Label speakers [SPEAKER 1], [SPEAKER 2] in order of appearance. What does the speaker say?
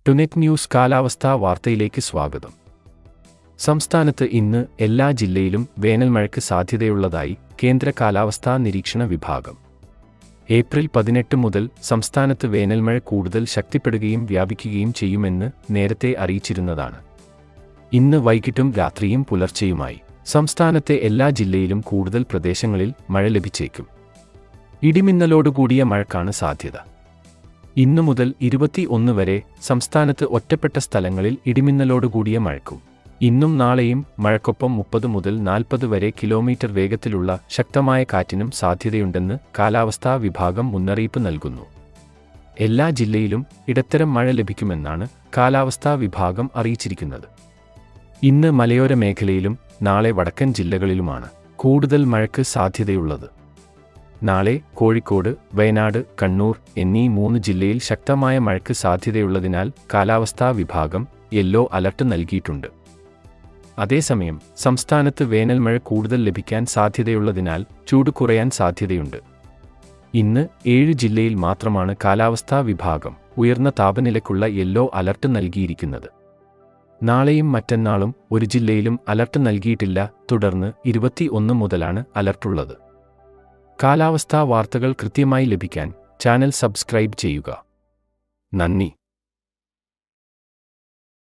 [SPEAKER 1] ടുനെറ്റ് news കാലാവസ്ഥാ വാർത്തയിലേക്ക് സ്വാഗതം സംസ്ഥാനത്ത് ഇന്ന് എല്ലാ ജില്ലയിലും വേനൽമഴയ്ക്ക് സാധ്യതയുള്ളതായി കേന്ദ്ര കാലാവസ്ഥാ നിരീക്ഷണ വിഭാഗം ഏപ്രിൽ പതിനെട്ട് മുതൽ സംസ്ഥാനത്ത് വേനൽമഴ കൂടുതൽ ശക്തിപ്പെടുകയും വ്യാപിക്കുകയും ചെയ്യുമെന്ന് നേരത്തെ അറിയിച്ചിരുന്നതാണ് ഇന്ന് വൈകിട്ടും രാത്രിയും പുലർച്ചെയുമായി സംസ്ഥാനത്തെ എല്ലാ ജില്ലയിലും കൂടുതൽ പ്രദേശങ്ങളിൽ മഴ ലഭിച്ചേക്കും ഇടിമിന്നലോടുകൂടിയ മഴക്കാണ് സാധ്യത ഇന്നു മുതൽ ഇരുപത്തി ഒന്ന് വരെ സംസ്ഥാനത്ത് ഒറ്റപ്പെട്ട സ്ഥലങ്ങളിൽ ഇടിമിന്നലോടുകൂടിയ മഴക്കും ഇന്നും നാളെയും മഴക്കൊപ്പം മുപ്പത് മുതൽ നാൽപ്പത് വരെ കിലോമീറ്റർ വേഗത്തിലുള്ള ശക്തമായ കാറ്റിനും സാധ്യതയുണ്ടെന്ന് കാലാവസ്ഥാ വിഭാഗം മുന്നറിയിപ്പ് നൽകുന്നു എല്ലാ ജില്ലയിലും ഇടത്തരം മഴ ലഭിക്കുമെന്നാണ് കാലാവസ്ഥാ വിഭാഗം അറിയിച്ചിരിക്കുന്നത് ഇന്ന് മലയോര മേഖലയിലും നാളെ വടക്കൻ ജില്ലകളിലുമാണ് കൂടുതൽ മഴയ്ക്ക് സാധ്യതയുള്ളത് നാളെ കോഴിക്കോട് വയനാട് കണ്ണൂർ എന്നീ മൂന്ന് ജില്ലയിൽ ശക്തമായ മഴയ്ക്ക് സാധ്യതയുള്ളതിനാൽ കാലാവസ്ഥാ വിഭാഗം യെല്ലോ അലർട്ട് നൽകിയിട്ടുണ്ട് അതേസമയം സംസ്ഥാനത്ത് വേനൽമഴ കൂടുതൽ ലഭിക്കാൻ സാധ്യതയുള്ളതിനാൽ ചൂട് കുറയാൻ സാധ്യതയുണ്ട് ഇന്ന് ഏഴ് ജില്ലയിൽ മാത്രമാണ് കാലാവസ്ഥാ വിഭാഗം ഉയർന്ന താപനിലയ്ക്കുള്ള യെല്ലോ അലർട്ട് നൽകിയിരിക്കുന്നത് നാളെയും മറ്റന്നാളും ഒരു ജില്ലയിലും അലർട്ട് നൽകിയിട്ടില്ല തുടർന്ന് ഇരുപത്തിയൊന്ന് മുതലാണ് അലർട്ടുള്ളത് കാലാവസ്ഥാ വാർത്തകൾ കൃത്യമായി ലഭിക്കാൻ ചാനൽ സബ്സ്ക്രൈബ് ചെയ്യുക നന്ദി